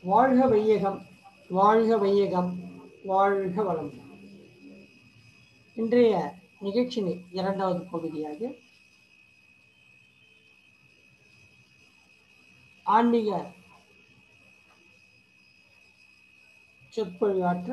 வாழ்க வையகம் வாழ்க வையகம் வாழ்க வளம் இன்றைய நிகழ்ச்சியின் இரண்டாவது பகுதியாக ஆன்மீக சொற்பொழிவாற்ற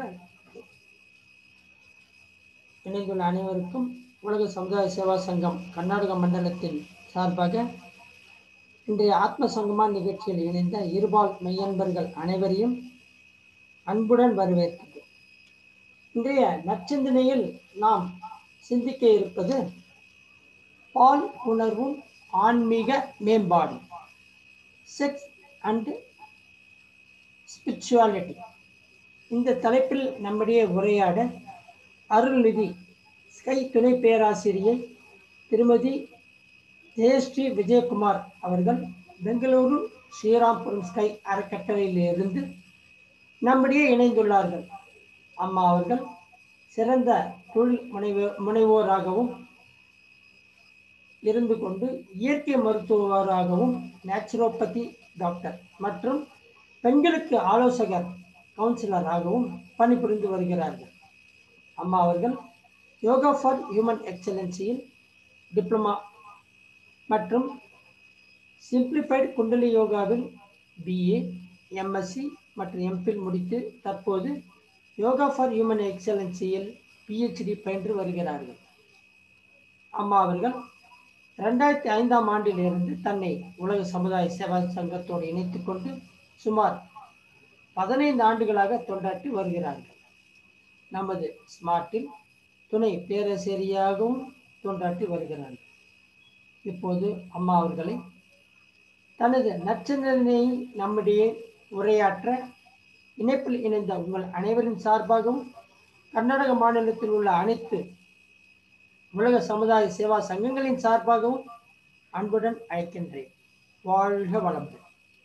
இணைந்துள்ள அனைவருக்கும் உலக சமுதாய சேவா சங்கம் கர்நாடக மண்டலத்தின் சார்பாக இன்றைய ஆத்ம சங்கமா நிகழ்ச்சியில் இணைந்த இருபால் மெய்யன்பர்கள் அனைவரையும் அன்புடன் வரவேற்கிறது இன்றைய நற்சிந்தனையில் நாம் சிந்திக்க இருப்பது பால் உணர்வும் ஆன்மீக மேம்பாடு செக்ஸ் அண்ட் ஸ்பிரிச்சுவாலிட்டி இந்த தலைப்பில் நம்முடைய உரையாட அருள்நிதி ஸ்கை துணை பேராசிரியை திருமதி ஜெயஸ்ரீ விஜயகுமார் அவர்கள் பெங்களூரு ஸ்ரீராம்புரம் ஸ்கை அறக்கட்டளையில் இருந்து நம்முடைய இணைந்துள்ளார்கள் அம்மா அவர்கள் சிறந்த தொழில் முனைவோ முனைவோராகவும் இருந்து கொண்டு இயற்கை மருத்துவராகவும் நேச்சுரோபதி டாக்டர் மற்றும் பெண்களுக்கு ஆலோசகர் கவுன்சிலராகவும் பணிபுரிந்து வருகிறார்கள் அம்மா அவர்கள் யோகா ஃபார் ஹியூமன் எக்ஸலன்சியில் டிப்ளமா மற்றும் சிம்பிளிஃபைடு குண்டலி யோகாவில் பிஏ எம்எஸ்சி மற்றும் எம்பில் முடித்து தற்போது யோகா ஃபார் ஹியூமன் எக்ஸலன்சியில் பிஹெச்டி பயின்று வருகிறார்கள் அம்மா அவர்கள் ரெண்டாயிரத்தி ஐந்தாம் ஆண்டிலிருந்து தன்னை உலக சமுதாய சேவா சங்கத்தோடு இணைத்துக் கொண்டு சுமார் பதினைந்து ஆண்டுகளாக தொண்டாற்றி வருகிறார்கள் நமது ஸ்மார்ட்டில் துணை பேராசிரியாகவும் தொண்டாற்றி வருகிறார்கள் இப்போது அம்மா அவர்களை தனது நற்சிந்தனையை நம்முடைய உரையாற்ற இணைப்பில் இணைந்த உங்கள் அனைவரின் சார்பாகவும் கர்நாடக மாநிலத்தில் உள்ள அனைத்து உலக சமுதாய சேவா சங்கங்களின் சார்பாகவும் அன்புடன் அழைக்கின்றேன் வாழ்க வளமுடன்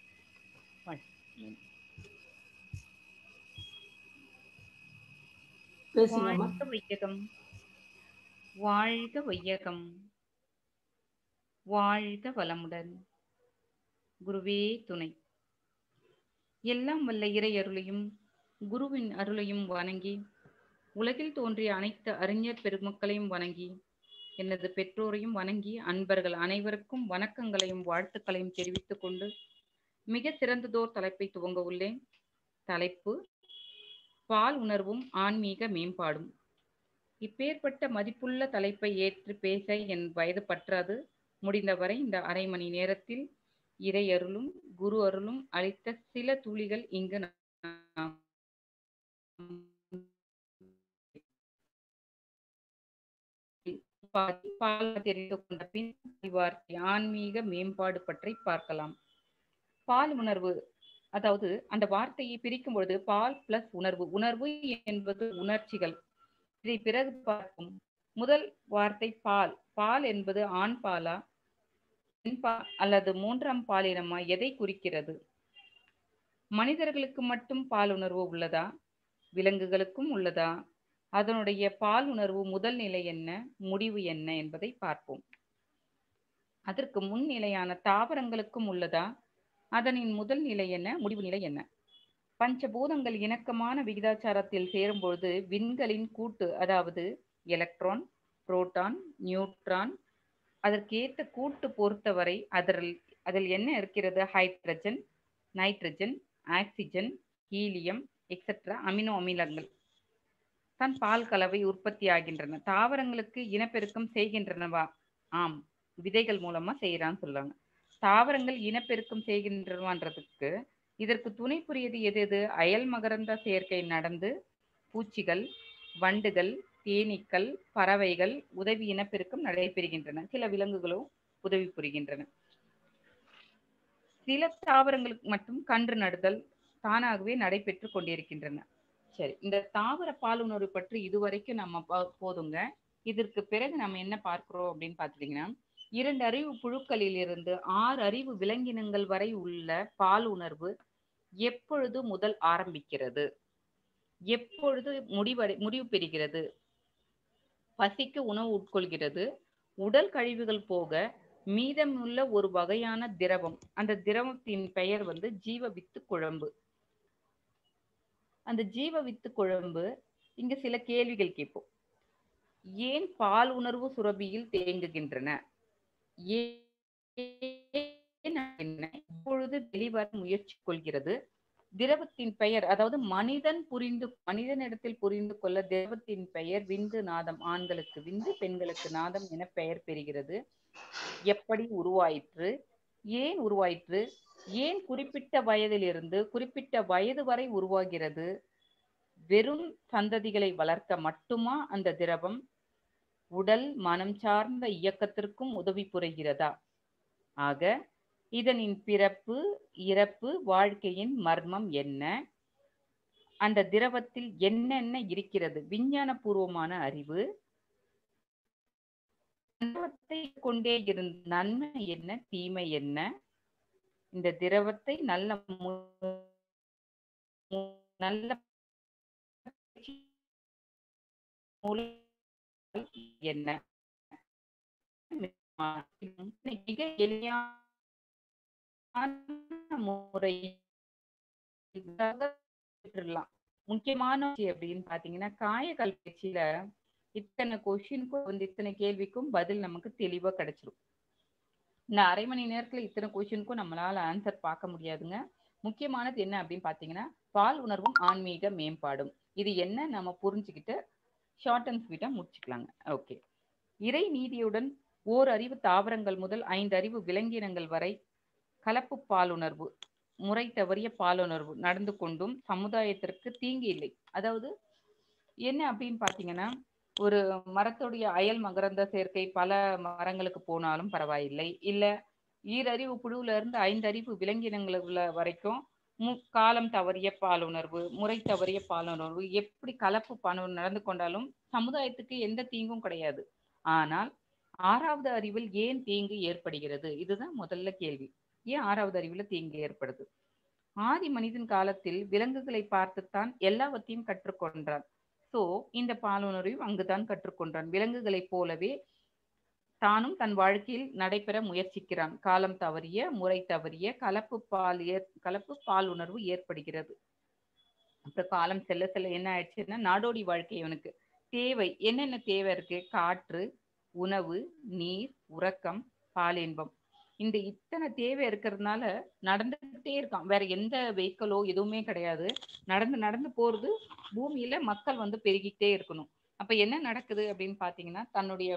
பேசுங்கம்மா வாழ்க வையகம் வாழ்க வையகம் வாழ்க வளமுடன் குருவே துணை எல்லாம் வல்ல இறை அருளையும் குருவின் அருளையும் வணங்கி உலகில் தோன்றிய அனைத்து அறிஞர் பெருமக்களையும் வணங்கி எனது பெற்றோரையும் வணங்கி அன்பர்கள் அனைவருக்கும் வணக்கங்களையும் வாழ்த்துக்களையும் தெரிவித்துக் கொண்டு மிக சிறந்ததோர் தலைப்பை துவங்க உள்ளேன் தலைப்பு பால் உணர்வும் ஆன்மீக மேம்பாடும் இப்பேற்பட்ட மதிப்புள்ள தலைப்பை ஏற்று பேச என் வயது பற்றாது முடிந்தவரை இந்த அரை மணி நேரத்தில் இறை அருளும் குரு அருளும் அளித்த சில துளிகள் இங்கு நான் பால் தெரிந்து கொண்ட பின் வார்த்தை ஆன்மீக மேம்பாடு பற்றி பார்க்கலாம் பால் உணர்வு அதாவது அந்த வார்த்தையை பிரிக்கும் பொழுது பால் பிளஸ் உணர்வு உணர்வு என்பது உணர்ச்சிகள் இதை பிறகு பார்க்கும் முதல் வார்த்தை பால் பால் என்பது ஆண் பாலா பெண் பா அல்லது மூன்றாம் பாலினமா எதை குறிக்கிறது மனிதர்களுக்கு மட்டும் பால் உணர்வு உள்ளதா விலங்குகளுக்கும் உள்ளதா அதனுடைய பால் உணர்வு முதல் நிலை என்ன முடிவு என்ன என்பதை பார்ப்போம் அதற்கு முன் நிலையான தாவரங்களுக்கும் உள்ளதா அதனின் முதல் நிலை என்ன முடிவு நிலை என்ன பஞ்சபூதங்கள் இணக்கமான விகிதாச்சாரத்தில் சேரும்பொழுது விண்களின் கூட்டு அதாவது எலக்ட்ரான் புரோட்டான் நியூட்ரான் அதற்கேற்ற கூட்டு பொறுத்தவரை அதில் அதில் என்ன இருக்கிறது hydrogen nitrogen oxygen helium etcetera amino அமிலங்கள் தான் பால் கலவை உற்பத்தி ஆகின்றன தாவரங்களுக்கு இனப்பெருக்கம் செய்கின்றனவா ஆம் விதைகள் மூலமா செய்யறான்னு சொல்லுவாங்க தாவரங்கள் இனப்பெருக்கம் செய்கின்றனவான்றதுக்கு இதற்கு துணை புரியது எது எது அயல் மகரந்த சேர்க்கை நடந்து பூச்சிகள் வண்டுகள் தேனீக்கள் பறவைகள் உதவி இனப்பெருக்கம் நடைபெறுகின்றன சில விலங்குகளும் உதவி புரிகின்றன சில தாவரங்களுக்கு மட்டும் கன்று நடுதல் தானாகவே நடைபெற்று கொண்டிருக்கின்றன சரி இந்த தாவர பாலுணர்வு பற்றி இதுவரைக்கும் நம்ம போதுங்க இதற்கு பிறகு நம்ம என்ன பார்க்கிறோம் அப்படின்னு பார்த்துட்டீங்கன்னா இரண்டு அறிவு புழுக்களில் இருந்து ஆறு அறிவு விலங்கினங்கள் வரை உள்ள பால் உணர்வு எப்பொழுது முதல் ஆரம்பிக்கிறது எப்பொழுது முடிவடை முடிவு பெறுகிறது பசிக்கு உணவு உட்கொள்கிறது உடல் கழிவுகள் போக மீதமுள்ள ஒரு வகையான திரவம் அந்த திரவத்தின் பெயர் வந்து ஜீவ வித்து குழம்பு அந்த ஜீவ வித்து குழம்பு இங்க சில கேள்விகள் கேட்போம் ஏன் பால் உணர்வு சுரபியில் தேங்குகின்றன ஏன் என்ன இப்பொழுது வெளிவர முயற்சி கொள்கிறது திரவத்தின் பெயர் அதாவது மனிதன் புரிந்து மனிதனிடத்தில் புரிந்து கொள்ள திரவத்தின் பெயர் விந்து நாதம் ஆண்களுக்கு விந்து பெண்களுக்கு நாதம் என பெயர் பெறுகிறது எப்படி உருவாயிற்று ஏன் உருவாயிற்று ஏன் குறிப்பிட்ட வயதிலிருந்து குறிப்பிட்ட வயது வரை உருவாகிறது வெறும் சந்ததிகளை வளர்க்க மட்டுமா அந்த திரவம் உடல் மனம் சார்ந்த இயக்கத்திற்கும் உதவி புரிகிறதா ஆக இதனின் பிறப்பு இறப்பு வாழ்க்கையின் மர்மம் என்ன அந்த திரவத்தில் என்னென்ன இருக்கிறது விஞ்ஞான பூர்வமான அறிவு திரவத்தை கொண்டே இருந்த நன்மை என்ன தீமை என்ன இந்த திரவத்தை நல்ல நல்ல என்ன மிக எளியான முறை முக்கியமான அப்படின்னு பாத்தீங்கன்னா காயக்கல் பயிற்சியில இத்தனை கொஸ்டினுக்கும் வந்து இத்தனை கேள்விக்கும் பதில் நமக்கு தெளிவா கிடைச்சிரும் இந்த அரை மணி நேரத்துல இத்தனை கொஸ்டினுக்கும் நம்மளால ஆன்சர் பார்க்க முடியாதுங்க முக்கியமானது என்ன அப்படின்னு பாத்தீங்கன்னா பால் உணர்வும் ஆன்மீக மேம்பாடும் இது என்ன நம்ம புரிஞ்சுக்கிட்டு ஷார்ட் அண்ட் ஸ்வீட்டா முடிச்சுக்கலாங்க ஓகே இறை நீதியுடன் ஓர் அறிவு தாவரங்கள் முதல் ஐந்து அறிவு விலங்கினங்கள் வரை கலப்பு பாலுணர்வு முறை தவறிய பாலுணர்வு நடந்து கொண்டும் சமுதாயத்திற்கு தீங்கு இல்லை அதாவது என்ன அப்படின்னு பாத்தீங்கன்னா ஒரு மரத்துடைய அயல் மகரந்த சேர்க்கை பல மரங்களுக்கு போனாலும் பரவாயில்லை இல்ல ஈரறிவு புழுவுல இருந்து ஐந்து அறிவு விலங்கினங்களுள்ள வரைக்கும் மு காலம் தவறிய பாலுணர்வு முறை தவறிய பாலுணர்வு எப்படி கலப்பு பணு நடந்து கொண்டாலும் சமுதாயத்துக்கு எந்த தீங்கும் கிடையாது ஆனால் ஆறாவது அறிவில் ஏன் தீங்கு ஏற்படுகிறது இதுதான் முதல்ல கேள்வி ஏன் ஆறாவது அறிவுல தீங்கு ஏற்படுது ஆதி மனிதன் காலத்தில் விலங்குகளை பார்த்துத்தான் எல்லாவற்றையும் கற்றுக்கொண்டான் சோ இந்த பாலுணர்வையும் அங்குதான் கற்றுக்கொண்டான் விலங்குகளைப் போலவே தானும் தன் வாழ்க்கையில் நடைபெற முயற்சிக்கிறான் காலம் தவறிய முறை தவறிய கலப்பு பால் ஏற் கலப்பு பால் உணர்வு ஏற்படுகிறது அப்புறம் காலம் செல்ல செல்ல என்ன ஆயிடுச்சுன்னா நாடோடி வாழ்க்கை இவனுக்கு தேவை என்னென்ன தேவை இருக்கு காற்று உணவு நீர் உறக்கம் பாலின்பம் இந்த இத்தனை தேவை இருக்கிறதுனால நடந்துகிட்டே இருக்கான் வேற எந்த வெஹிக்கிளோ எதுவுமே கிடையாது நடந்து நடந்து போறது பூமியில மக்கள் வந்து பெருகிட்டே இருக்கணும் அப்ப என்ன நடக்குது அப்படின்னு பாத்தீங்கன்னா தன்னுடைய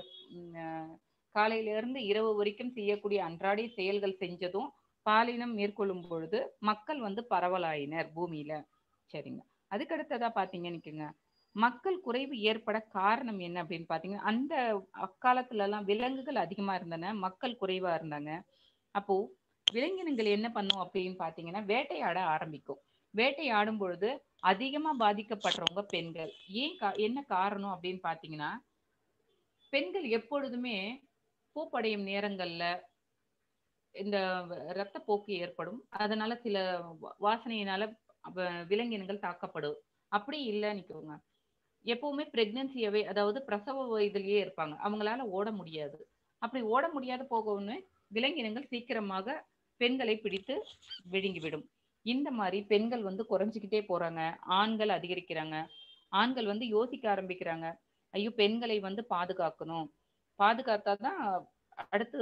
காலையில இருந்து இரவு வரைக்கும் செய்யக்கூடிய அன்றாட செயல்கள் செஞ்சதும் பாலினம் மேற்கொள்ளும் பொழுது மக்கள் வந்து பரவலாயினர் பூமியில சரிங்க அதுக்கடுத்ததா பாத்தீங்கன்னுக்குங்க மக்கள் குறைவு ஏற்பட காரணம் என்ன அப்படின்னு பாத்தீங்கன்னா அந்த அக்காலத்துல எல்லாம் விலங்குகள் அதிகமா இருந்தன மக்கள் குறைவா இருந்தாங்க அப்போ விலங்கினங்கள் என்ன பண்ணும் அப்படின்னு பாத்தீங்கன்னா வேட்டையாட ஆரம்பிக்கும் வேட்டையாடும் பொழுது அதிகமா பாதிக்கப்படுறவங்க பெண்கள் ஏன் என்ன காரணம் அப்படின்னு பாத்தீங்கன்னா பெண்கள் எப்பொழுதுமே பூப்படையும் நேரங்கள்ல இந்த இரத்தப்போக்கு ஏற்படும் அதனால சில வாசனையினால விலங்கினங்கள் தாக்கப்படும் அப்படி இல்லைன்னு எப்பவுமே பிரெக்னன்சியவே அதாவது பிரசவ வயதிலேயே இருப்பாங்க அவங்களால ஓட முடியாது அப்படி ஓட முடியாது போகவுன்னு விலங்கினங்கள் சீக்கிரமாக பெண்களை பிடித்து விழுங்கிவிடும் இந்த மாதிரி பெண்கள் வந்து குறைஞ்சிக்கிட்டே போறாங்க ஆண்கள் அதிகரிக்கிறாங்க ஆண்கள் வந்து யோசிக்க ஆரம்பிக்கிறாங்க ஐயோ பெண்களை வந்து பாதுகாக்கணும் பாதுகாத்தாதான் அடுத்து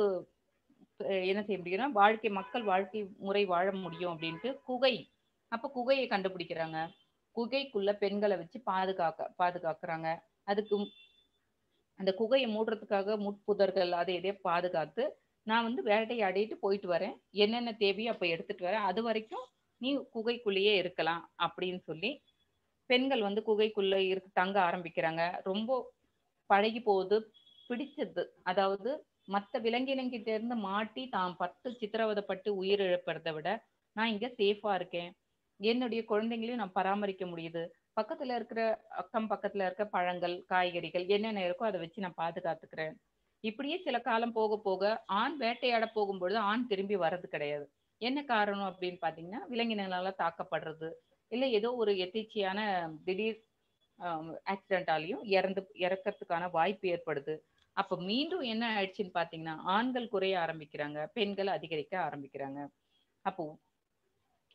என்ன செய்ய முடியும்னா வாழ்க்கை மக்கள் வாழ்க்கை முறை வாழ முடியும் அப்படின்ட்டு குகை அப்ப குகையை கண்டுபிடிக்கிறாங்க குகைக்குள்ள பெண்களை வச்சு பாதுகாக்க பாதுகாக்கிறாங்க அதுக்கு அந்த குகையை மூடுறதுக்காக முட்புதர்கள் அதை இதே பாதுகாத்து நான் வந்து வேட்டையாடிட்டு போயிட்டு வரேன் என்னென்ன தேவையோ அப்ப எடுத்துட்டு வரேன் அது வரைக்கும் நீ குகைக்குள்ளேயே இருக்கலாம் அப்படின்னு சொல்லி பெண்கள் வந்து குகைக்குள்ள இருக்கு தங்க ஆரம்பிக்கிறாங்க ரொம்ப பழகி போகுது பிடிச்சது அதாவது மற்ற விலங்கினங்கிட்ட இருந்து மாட்டி தாம் பட்டு சித்திரவதைப்பட்டு உயிர் இழப்பதை விட நான் இங்க சேஃபா இருக்கேன் என்னுடைய குழந்தைங்களையும் நான் பராமரிக்க முடியுது பக்கத்துல இருக்கிற அக்கம் பக்கத்துல இருக்க பழங்கள் காய்கறிகள் என்னென்ன இருக்கோ அதை வச்சு நான் பாதுகாத்துக்கிறேன் இப்படியே சில காலம் போக போக ஆண் வேட்டையாட போகும்பொழுது ஆண் திரும்பி வர்றது கிடையாது என்ன காரணம் அப்படின்னு பாத்தீங்கன்னா விலங்கினங்களால தாக்கப்படுறது இல்ல ஏதோ ஒரு எதேச்சியான திடீர் ஆக்சிடென்டாலையும் இறந்து இறக்கிறதுக்கான வாய்ப்பு ஏற்படுது அப்ப மீண்டும் என்ன ஆயிடுச்சுன்னு பாத்தீங்கன்னா ஆண்கள் குறைய ஆரம்பிக்கிறாங்க பெண்கள் அதிகரிக்க ஆரம்பிக்கிறாங்க அப்போ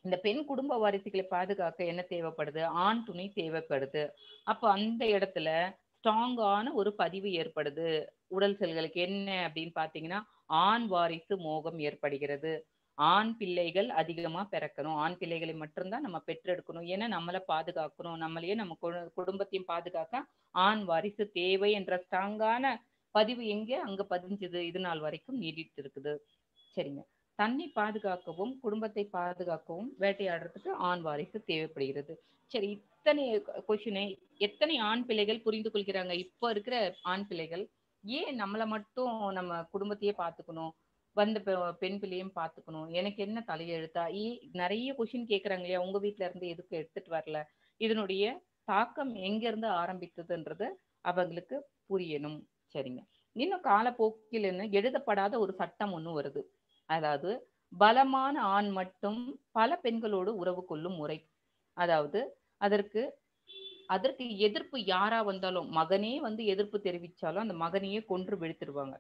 இந்த பெண் குடும்ப வாரிசுகளை பாதுகாக்க என்ன தேவைப்படுது ஆண் துணை தேவைப்படுது அப்போ அந்த இடத்துல ஸ்ட்ராங்கான ஒரு பதிவு ஏற்படுது உடல் செல்களுக்கு என்ன அப்படின்னு பாத்தீங்கன்னா ஆண் வாரிசு மோகம் ஏற்படுகிறது ஆண் பிள்ளைகள் அதிகமா பிறக்கணும் ஆண் பிள்ளைகளை மட்டும்தான் நம்ம பெற்றெடுக்கணும் ஏன்னா நம்மளை பாதுகாக்கணும் நம்மளையே நம்ம கு- குடும்பத்தையும் பாதுகாக்க ஆண் வாரிசு தேவை என்ற ஸ்ட்ராங்கான பதிவு எங்கே அங்க பதிஞ்சது இது நாள் வரைக்கும் நீடித்து இருக்குது சரிங்க தன்னை பாதுகாக்கவும் குடும்பத்தை பாதுகாக்கவும் வேட்டையாடுறதுக்கு ஆண் வாரிசு தேவைப்படுகிறது சரி இத்தனை கொஷினை எத்தனை ஆண் பிள்ளைகள் புரிந்து கொள்கிறாங்க இப்போ இருக்கிற ஆண் பிள்ளைகள் ஏன் நம்மளை மட்டும் நம்ம குடும்பத்தையே பார்த்துக்கணும் வந்த பெ- பெண் பிள்ளையும் பார்த்துக்கணும் எனக்கு என்ன தலையெழுத்தா ஈ நிறைய கொஷின் கேட்குறாங்க இல்லையா உங்க வீட்ல இருந்து எதுக்கு எடுத்துட்டு வரல இதனுடைய தாக்கம் எங்க இருந்து ஆரம்பித்ததுன்றது அவங்களுக்கு புரியணும் சரிங்க இன்னும் காலப்போக்கில் என்ன எழுதப்படாத ஒரு சட்டம் ஒண்ணு வருது அதாவது பலமான ஆண் மட்டும் பல பெண்களோடு உறவு கொள்ளும் முறை அதாவது அதற்கு அதற்கு எதிர்ப்பு யாரா வந்தாலும் மகனே வந்து எதிர்ப்பு தெரிவிச்சாலும் அந்த மகனையே கொன்று வீழ்த்திடுவாங்க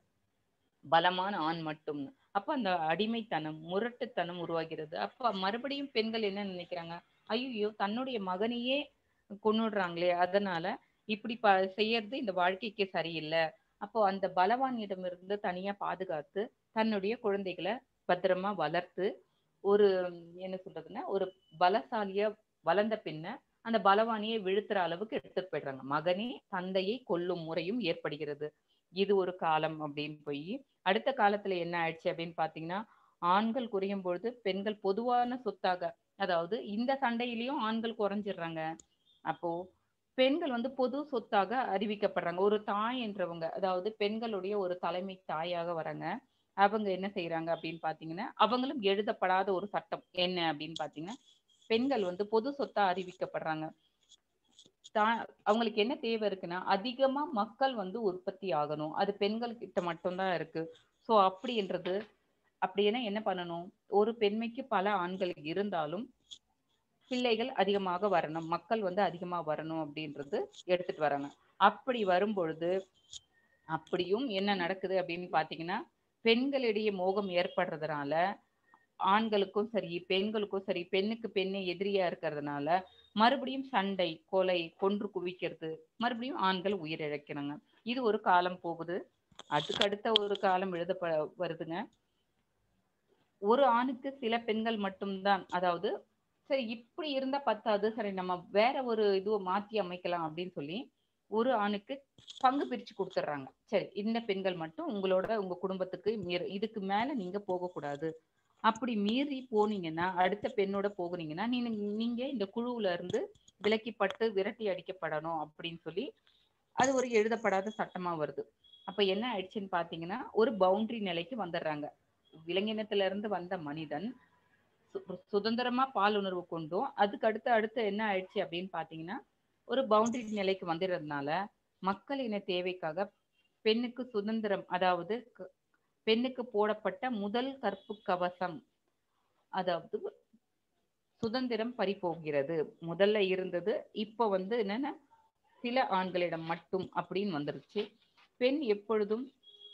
பலமான ஆண் மட்டும் அப்ப அந்த அடிமைத்தனம் முரட்டுத்தனம் உருவாகிறது அப்ப மறுபடியும் பெண்கள் என்ன நினைக்கிறாங்க ஐயோ தன்னுடைய மகனையே கொன்னுடுறாங்களே அதனால இப்படி ப செய்யறது இந்த வாழ்க்கைக்கு சரியில்லை அப்போ அந்த பலவானிடமிருந்து தனியா பாதுகாத்து தன்னுடைய குழந்தைகளை பத்திரமா வளர்த்து ஒரு என்ன சொல்றதுன்னா ஒரு பலசாலியா வளர்ந்த பின்ன அந்த பலவானியை விழுத்துற அளவுக்கு எடுத்துட்டு போயிடுறாங்க மகனே தந்தையை கொல்லும் முறையும் ஏற்படுகிறது இது ஒரு காலம் அப்படின்னு போய் அடுத்த காலத்துல என்ன ஆயிடுச்சு அப்படின்னு பாத்தீங்கன்னா ஆண்கள் குறையும் பொழுது பெண்கள் பொதுவான சொத்தாக அதாவது இந்த சண்டையிலயும் ஆண்கள் குறைஞ்சிடுறாங்க அப்போ பெண்கள் வந்து பொது சொத்தாக அறிவிக்கப்படுறாங்க ஒரு தாய் என்றவங்க அதாவது பெண்களுடைய ஒரு தலைமை தாயாக வராங்க அவங்க என்ன செய்யறாங்க அப்படின்னு பாத்தீங்கன்னா அவங்களும் எழுதப்படாத ஒரு சட்டம் என்ன அப்படின்னு பாத்தீங்கன்னா பெண்கள் வந்து பொது சொத்தா அறிவிக்கப்படுறாங்க தா- அவங்களுக்கு என்ன தேவை இருக்குன்னா அதிகமா மக்கள் வந்து உற்பத்தி ஆகணும் அது பெண்கள் கிட்ட மட்டும்தான் இருக்கு சோ அப்படின்றது அப்படின்னா என்ன பண்ணணும் ஒரு பெண்மைக்கு பல ஆண்கள் இருந்தாலும் பிள்ளைகள் அதிகமாக வரணும் மக்கள் வந்து அதிகமா வரணும் அப்படின்றது எடுத்துட்டு வராங்க அப்படி வரும் பொழுது அப்படியும் என்ன நடக்குது அப்படின்னு பாத்தீங்கன்னா பெண்களிடையே மோகம் ஏற்படுறதுனால ஆண்களுக்கும் சரி பெண்களுக்கும் சரி பெண்ணுக்கு பெண்ணே எதிரியா இருக்கிறதுனால மறுபடியும் சண்டை கொலை கொன்று குவிக்கிறது மறுபடியும் ஆண்கள் உயிரிழக்கிறாங்க இது ஒரு காலம் போகுது அதுக்கு அடுத்த ஒரு காலம் எழுதப்ப வருதுங்க ஒரு ஆணுக்கு சில பெண்கள் மட்டும்தான் அதாவது சரி இப்படி இருந்தா பத்தாது சரி நம்ம வேற ஒரு இதுவை மாத்தி அமைக்கலாம் அப்படின்னு சொல்லி ஒரு ஆணுக்கு பங்கு பிரிச்சு கொடுத்துட்றாங்க சரி இந்த பெண்கள் மட்டும் உங்களோட உங்க குடும்பத்துக்கு மீற இதுக்கு மேல நீங்க போகக்கூடாது அப்படி மீறி போனீங்கன்னா அடுத்த பெண்ணோட போகுனீங்கன்னா நீங்க நீங்க இந்த குழுவுல இருந்து விலக்கிப்பட்டு விரட்டி அடிக்கப்படணும் அப்படின்னு சொல்லி அது ஒரு எழுதப்படாத சட்டமா வருது அப்ப என்ன ஆயிடுச்சுன்னு பாத்தீங்கன்னா ஒரு பவுண்டரி நிலைக்கு வந்துடுறாங்க விலங்கினத்துல இருந்து வந்த மனிதன் சு- சுதந்திரமா பால் உணர்வு கொண்டும் அதுக்கு அடுத்து அடுத்து என்ன ஆயிடுச்சு அப்படின்னு பாத்தீங்கன்னா ஒரு பவுண்டரி நிலைக்கு வந்துடுறதுனால மக்களின தேவைக்காக பெண்ணுக்கு சுதந்திரம் அதாவது க- பெண்ணுக்கு போடப்பட்ட முதல் கற்பு கவசம் அதாவது சுதந்திரம் பறிபோகிறது முதல்ல இருந்தது இப்போ வந்து என்னன்னா சில ஆண்களிடம் மட்டும் அப்படின்னு வந்துருச்சு பெண் எப்பொழுதும்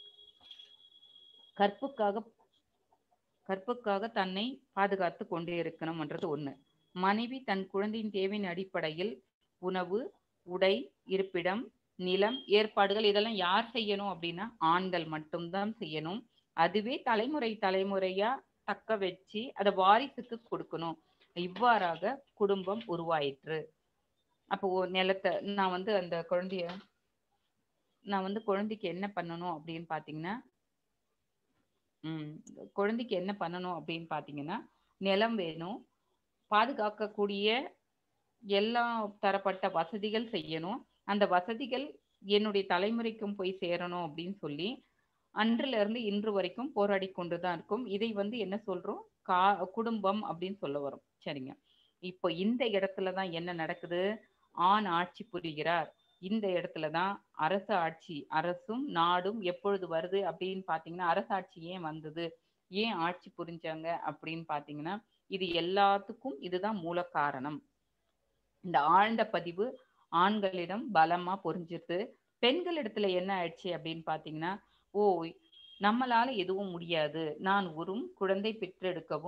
கற்புக்காக கற்புக்காக தன்னை பாதுகாத்து கொண்டே இருக்கணும்ன்றது ஒண்ணு மனைவி தன் குழந்தையின் தேவையின் அடிப்படையில் உணவு உடை இருப்பிடம் நிலம் ஏற்பாடுகள் இதெல்லாம் யார் செய்யணும் அப்படின்னா ஆண்கள் மட்டும்தான் செய்யணும் அதுவே தலைமுறை தலைமுறையா தக்க வச்சு அதை வாரிசுக்கு கொடுக்கணும் இவ்வாறாக குடும்பம் உருவாயிற்று அப்போ ஒரு நிலத்தை நான் வந்து அந்த குழந்தைய நான் வந்து குழந்தைக்கு என்ன பண்ணணும் அப்படின்னு பாத்தீங்கன்னா உம் குழந்தைக்கு என்ன பண்ணணும் அப்படின்னு பாத்தீங்கன்னா நிலம் வேணும் பாதுகாக்கக்கூடிய எல்லா தரப்பட்ட வசதிகள் செய்யணும் அந்த வசதிகள் என்னுடைய தலைமுறைக்கும் போய் சேரணும் அப்படின்னு சொல்லி அன்றுல இருந்து இன்று வரைக்கும் போராடி கொண்டுதான் இருக்கும் இதை வந்து என்ன சொல்றோம் கா குடும்பம் அப்படின்னு சொல்ல வரும் சரிங்க இப்போ இந்த இடத்துலதான் என்ன நடக்குது ஆண் ஆட்சி புரிகிறார் இந்த இடத்துலதான் அரசு ஆட்சி அரசும் நாடும் எப்பொழுது வருது அப்படின்னு பாத்தீங்கன்னா அரசாட்சி ஏன் வந்தது ஏன் ஆட்சி புரிஞ்சாங்க அப்படின்னு பாத்தீங்கன்னா இது எல்லாத்துக்கும் இதுதான் மூல காரணம் இந்த ஆழ்ந்த பதிவு ஆண்களிடம் பலமா புரிஞ்சிருது பெண்களிடத்துல என்ன ஆயிடுச்சு அப்படின்னு பாத்தீங்கன்னா ஓ நம்மளால எதுவும் முடியாது நான் ஒரு குழந்தை பெற்றெடுக்கவும்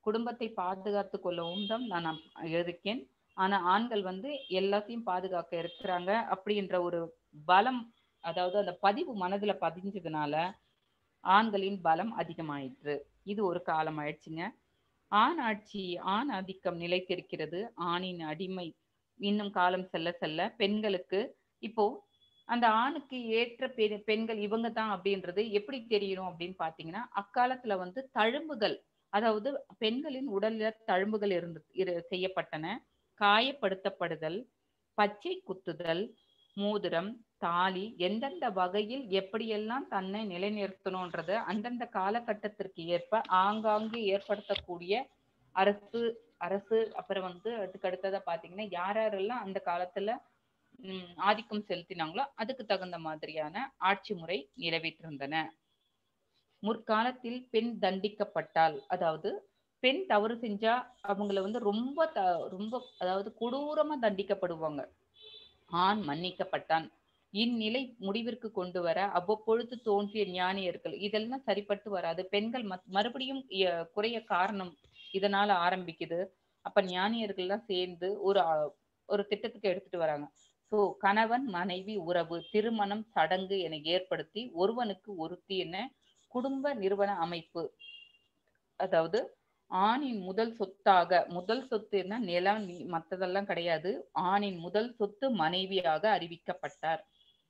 குடும்பத்தை பாதுகாத்து கொள்ளவும் தான் நான் அப்- இருக்கேன் ஆனா ஆண்கள் வந்து எல்லாத்தையும் பாதுகாக்க இருக்கிறாங்க அப்படின்ற ஒரு பலம் அதாவது அந்த பதிவு மனதுல பதிஞ்சதுனால ஆண்களின் பலம் அதிகமாயிற்று இது ஒரு காலம் ஆயிடுச்சுங்க ஆண் ஆட்சி ஆண் ஆதிக்கம் நிலைத்திருக்கிறது ஆணின் அடிமை இன்னும் காலம் செல்ல செல்ல பெண்களுக்கு இப்போ அந்த ஆணுக்கு ஏற்ற பெ- பெண்கள் இவங்க தான் அப்படின்றது எப்படி தெரியணும் அப்படின்னு பாத்தீங்கன்னா அக்காலத்துல வந்து தழும்புகள் அதாவது பெண்களின் உடல்ல தழும்புகள் இருந்து இரு- செய்யப்பட்டன காயப்படுத்தப்படுதல் பச்சை குத்துதல் மோதிரம் தாலி எந்தெந்த வகையில் எப்படியெல்லாம் தன்னை நிலைநிறுத்தணும்ன்றது அந்தந்த காலகட்டத்திற்கு ஏற்ப ஆங்காங்கே ஏற்படுத்தக்கூடிய அரசு அரசு அப்புறம் வந்து அதுக்கு அடுத்ததா பாத்தீங்கன்னா யார் யாரெல்லாம் அந்த காலத்துல உம் ஆதிக்கம் செலுத்தினாங்களோ அதுக்கு தகுந்த மாதிரியான ஆட்சி முறை நிறைவேற்றிருந்தன முற்காலத்தில் பெண் தண்டிக்கப்பட்டால் அதாவது பெண் தவறு செஞ்சா அவங்கள வந்து ரொம்ப த ரொம்ப அதாவது கொடூரமா தண்டிக்கப்படுவாங்க ஆண் மன்னிக்கப்பட்டான் இந்நிலை முடிவிற்கு கொண்டு வர அவ்வப்பொழுது தோன்றிய ஞானியர்கள் இதெல்லாம் சரிப்பட்டு வராது பெண்கள் மத்- மறுபடியும் இய- குறைய காரணம் இதனால ஆரம்பிக்குது அப்ப ஞானியர்கள்லாம் சேர்ந்து ஒரு அ- ஒரு திட்டத்துக்கு எடுத்துட்டு வராங்க சோ கணவன் மனைவி உறவு திருமணம் சடங்கு என ஏற்படுத்தி ஒருவனுக்கு ஒருத்தி என குடும்ப நிறுவன அமைப்பு அதாவது ஆணின் முதல் சொத்தாக முதல் சொத்துன்னா நிலம் நீ- மத்ததெல்லாம் கிடையாது ஆணின் முதல் சொத்து மனைவியாக அறிவிக்கப்பட்டார்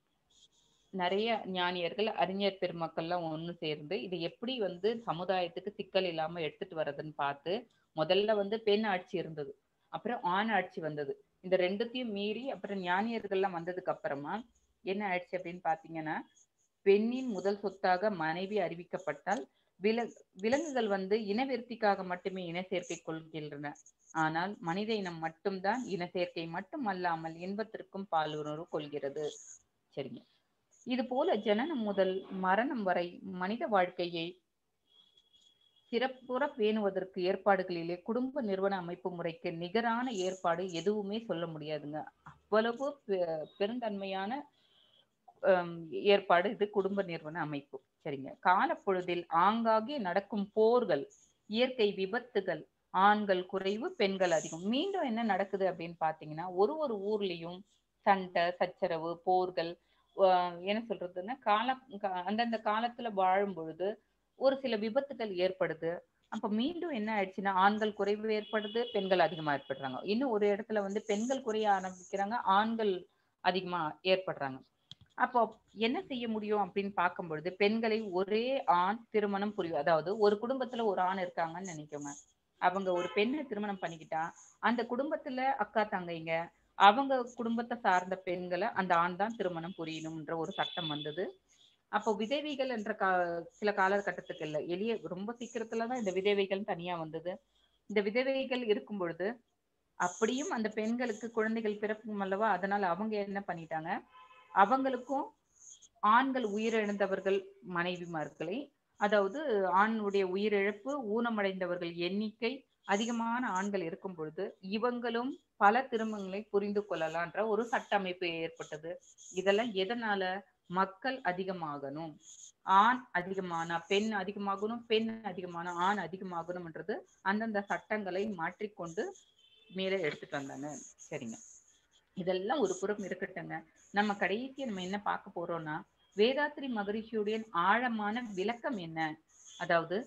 நிறைய ஞானியர்கள் அறிஞர் பெருமக்கள்லாம் ஒண்ணு சேர்ந்து இது எப்படி வந்து சமுதாயத்துக்கு சிக்கல் இல்லாம எடுத்துட்டு வர்றதுன்னு பார்த்து முதல்ல வந்து பெண் ஆட்சி இருந்தது அப்புறம் ஆண் ஆட்சி வந்தது இந்த ரெண்டுத்தையும் மீறி அப்புறம் ஞானியர்கள்லாம் வந்ததுக்கு அப்புறமா என்ன ஆயிடுச்சு அப்படின்னு பாத்தீங்கன்னா பெண்ணின் முதல் சொத்தாக மனைவி அறிவிக்கப்பட்டால் வில விலங்குகள் வந்து இனவிருத்திக்காக மட்டுமே இன சேர்க்கை கொள்கின்றன ஆனால் மனித இனம் மட்டும்தான் இன சேர்க்கை மட்டும் அல்லாமல் இன்பத்திற்கும் பாலுணர்வு கொள்கிறது சரிங்க இது போல ஜனனம் முதல் மரணம் வரை மனித வாழ்க்கையை சிறப்புற பேணுவதற்கு ஏற்பாடுகளிலே குடும்ப நிறுவன அமைப்பு முறைக்கு நிகரான ஏற்பாடு எதுவுமே சொல்ல முடியாதுங்க அவ்வளவு பெ- பெருந்தன்மையான ஹம், ஏற்பாடு இது குடும்ப நிறுவன அமைப்பு சரிங்க காலப்பொழுதில் ஆங்காங்கே நடக்கும் போர்கள் இயற்கை விபத்துகள் ஆண்கள் குறைவு பெண்கள் அதிகம் மீண்டும் என்ன நடக்குது அப்படின்னு பாத்தீங்கன்னா ஒரு ஒரு ஊர்லயும் சண்டை சச்சரவு போர்கள் ஆஹ் என்ன சொல்றதுன்னா காலம் கா- அந்தந்த காலத்துல வாழும் பொழுது ஒரு சில விபத்துகள் ஏற்படுது அப்ப மீண்டும் என்ன ஆயிடுச்சுன்னா ஆண்கள் குறைவு ஏற்படுது பெண்கள் அதிகமா ஏற்படுறாங்க இன்னும் ஒரு இடத்துல வந்து பெண்கள் குறைய ஆரம்பிக்கிறாங்க ஆண்கள் அதிகமா ஏற்படுறாங்க அப்போ என்ன செய்ய முடியும் அப்படின்னு பார்க்கும் பொழுது பெண்களை ஒரே ஆண் திருமணம் புரியும் அதாவது ஒரு குடும்பத்துல ஒரு ஆண் இருக்காங்கன்னு நினைக்கோங்க அவங்க ஒரு பெண்ணை திருமணம் பண்ணிக்கிட்டா அந்த குடும்பத்துல அக்கா தங்கைங்க அவங்க குடும்பத்தை சார்ந்த பெண்களை அந்த ஆண் தான் திருமணம் புரியணும்ன்ற ஒரு சட்டம் வந்தது அப்போ விதவைகள் என்ற கா சில காலகட்டத்துக்கு இல்ல எளிய ரொம்ப சீக்கிரத்துலதான் இந்த விதவைகள் தனியா வந்தது இந்த விதவைகள் இருக்கும் பொழுது அப்படியும் அந்த பெண்களுக்கு குழந்தைகள் பிறக்கும் அல்லவா அதனால அவங்க என்ன பண்ணிட்டாங்க அவங்களுக்கும் ஆண்கள் உயிரிழந்தவர்கள் மனைவிமார்களை அதாவது ஆணுடைய உயிரிழப்பு ஊனமடைந்தவர்கள் எண்ணிக்கை அதிகமான ஆண்கள் இருக்கும் பொழுது இவங்களும் பல திருமணங்களை புரிந்து கொள்ளலான்ற ஒரு சட்ட அமைப்பு ஏற்பட்டது இதெல்லாம் எதனால மக்கள் அதிகமாகணும் ஆண் அதிகமான பெண் அதிகமாகணும் பெண் அதிகமான ஆண் அதிகமாகணும்ன்றது அந்தந்த சட்டங்களை மாற்றிக்கொண்டு மேலே எடுத்துட்டு வந்தாங்க சரிங்க இதெல்லாம் ஒரு புறம் இருக்கட்டுங்க நம்ம கடைசியா நம்ம என்ன பார்க்க போறோம்னா வேதாத்ரி மகரிஷியுடைய ஆழமான விளக்கம் என்ன அதாவது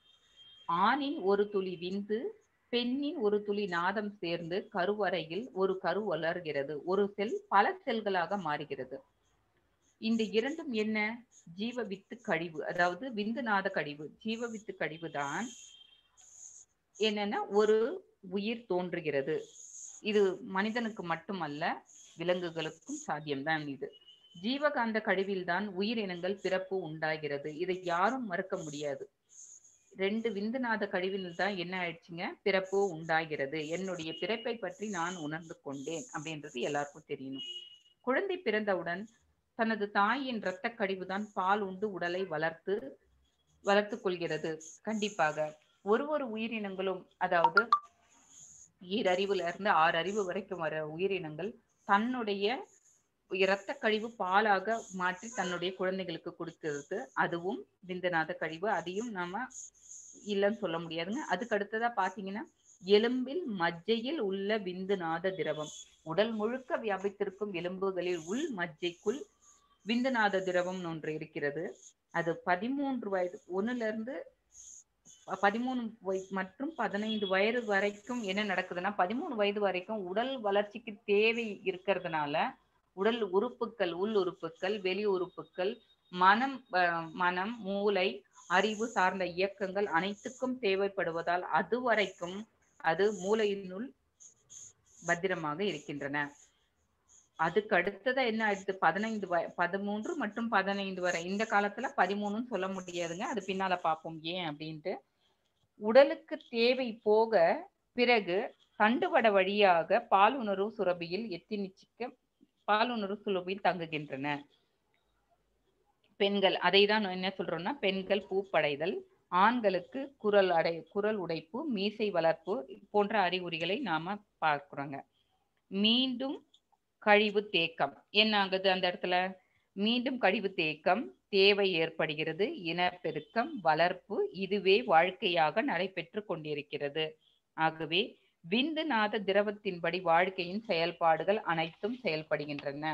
ஆணின் ஒரு துளி விந்து பெண்ணின் ஒரு துளி நாதம் சேர்ந்து கருவறையில் ஒரு கரு வளர்கிறது ஒரு செல் பல செல்களாக மாறுகிறது இந்த இரண்டும் என்ன ஜீவ வித்து கழிவு அதாவது விந்து நாத கழிவு ஜீவ வித்து கழிவு தான் என்னன்னா ஒரு உயிர் தோன்றுகிறது இது மனிதனுக்கு மட்டுமல்ல விலங்குகளுக்கும் சாத்தியம்தான் இது ஜீவகாந்த கழிவில்தான் உயிரினங்கள் பிறப்பு உண்டாகிறது இதை யாரும் மறுக்க முடியாது ரெண்டு விந்துநாத கழிவில் தான் என்ன ஆயிடுச்சுங்க பிறப்பு உண்டாகிறது என்னுடைய பிறப்பை பற்றி நான் உணர்ந்து கொண்டேன் அப்படின்றது எல்லாருக்கும் தெரியணும் குழந்தை பிறந்தவுடன் தனது தாயின் இரத்த கழிவுதான் பால் உண்டு உடலை வளர்த்து வளர்த்து கொள்கிறது கண்டிப்பாக ஒரு ஒரு உயிரினங்களும் அதாவது ஈரறிவுல இருந்து ஆறு அறிவு வரைக்கும் வர உயிரினங்கள் தன்னுடைய இரத்த கழிவு பாலாக மாற்றி தன்னுடைய குழந்தைகளுக்கு கொடுக்கிறது அதுவும் விந்தநாத கழிவு அதையும் நாம இல்லைன்னு சொல்ல முடியாதுங்க அதுக்கு அடுத்ததா பாத்தீங்கன்னா எலும்பில் மஜ்ஜையில் உள்ள விந்துநாத திரவம் உடல் முழுக்க வியாபித்திருக்கும் எலும்புகளில் உள் மஜ்ஜைக்குள் விந்துநாத திரவம்னு ஒன்று இருக்கிறது அது பதிமூன்று வயது ஒண்ணுல இருந்து ப- பதிமூணு வய- மற்றும் பதினைந்து வயது வரைக்கும் என்ன நடக்குதுன்னா பதிமூணு வயது வரைக்கும் உடல் வளர்ச்சிக்கு தேவை இருக்கிறதுனால உடல் உறுப்புகள் உள் உறுப்புகள் வெளி உறுப்புகள் மனம் அஹ், மனம் மூளை அறிவு சார்ந்த இயக்கங்கள் அனைத்துக்கும் தேவைப்படுவதால் அது வரைக்கும் அது மூளையினுள் பத்திரமாக இருக்கின்றன அதுக்கு அடுத்ததா என்ன ஆயிடுது பதினைந்து வய பதிமூன்று மற்றும் பதினைந்து வரை இந்த காலத்துல பதிமூணுன்னு சொல்ல முடியாதுங்க அது பின்னால பார்ப்போம் ஏன் அப்படின்ட்டு உடலுக்கு தேவை போக பிறகு தண்டுவட வழியாக பாலுணர்வு சுரபியில் எத்தினிச்சிக்க பாலுணர்வு சுரபியில் தங்குகின்றன பெண்கள் அதை தான் என்ன சொல்றோம்னா பெண்கள் பூப்படைதல் ஆண்களுக்கு குரல் அடை குரல் உடைப்பு மீசை வளர்ப்பு போன்ற அறிகுறிகளை நாம பார்க்கிறோங்க மீண்டும் கழிவு தேக்கம் என்ன ஆகுது அந்த இடத்துல மீண்டும் கழிவு தேக்கம் தேவை ஏற்படுகிறது இனப்பெருக்கம் வளர்ப்பு இதுவே வாழ்க்கையாக நடைபெற்று கொண்டிருக்கிறது ஆகவே விந்துநாத திரவத்தின்படி வாழ்க்கையின் செயல்பாடுகள் அனைத்தும் செயல்படுகின்றன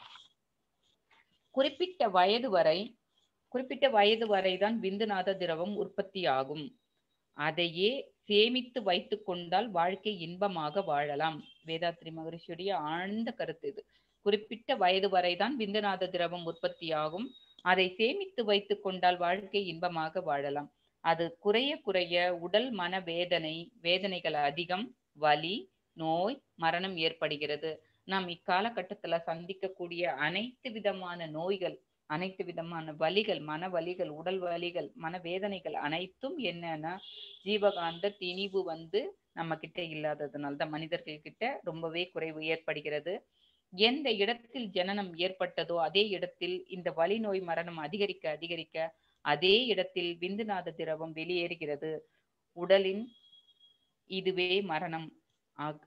குறிப்பிட்ட வயது வரை குறிப்பிட்ட வயது வரைதான் விந்துநாத திரவம் உற்பத்தியாகும் அதையே சேமித்து வைத்துக் கொண்டால் வாழ்க்கை இன்பமாக வாழலாம் வேதாத்ரி மகரிஷியுடைய ஆழ்ந்த கருத்து இது குறிப்பிட்ட வயது வரைதான் விந்துநாத திரவம் உற்பத்தியாகும் அதை சேமித்து வைத்துக் கொண்டால் வாழ்க்கை இன்பமாக வாழலாம் அது குறைய குறைய உடல் மன வேதனை வேதனைகள் அதிகம் வலி நோய் மரணம் ஏற்படுகிறது நாம் இக்காலகட்டத்துல சந்திக்கக்கூடிய அனைத்து விதமான நோய்கள் அனைத்து விதமான வலிகள் மன வலிகள் உடல் வலிகள் மன வேதனைகள் அனைத்தும் என்னன்னா ஜீவகாந்த திணிவு வந்து நம்ம கிட்ட இல்லாததுனால தான் மனிதர்கள் கிட்ட ரொம்பவே குறைவு ஏற்படுகிறது எந்த இடத்தில் ஜனனம் ஏற்பட்டதோ அதே இடத்தில் இந்த வலி நோய் மரணம் அதிகரிக்க அதிகரிக்க அதே இடத்தில் விந்துநாத திரவம் வெளியேறுகிறது உடலின் இதுவே மரணம் ஆக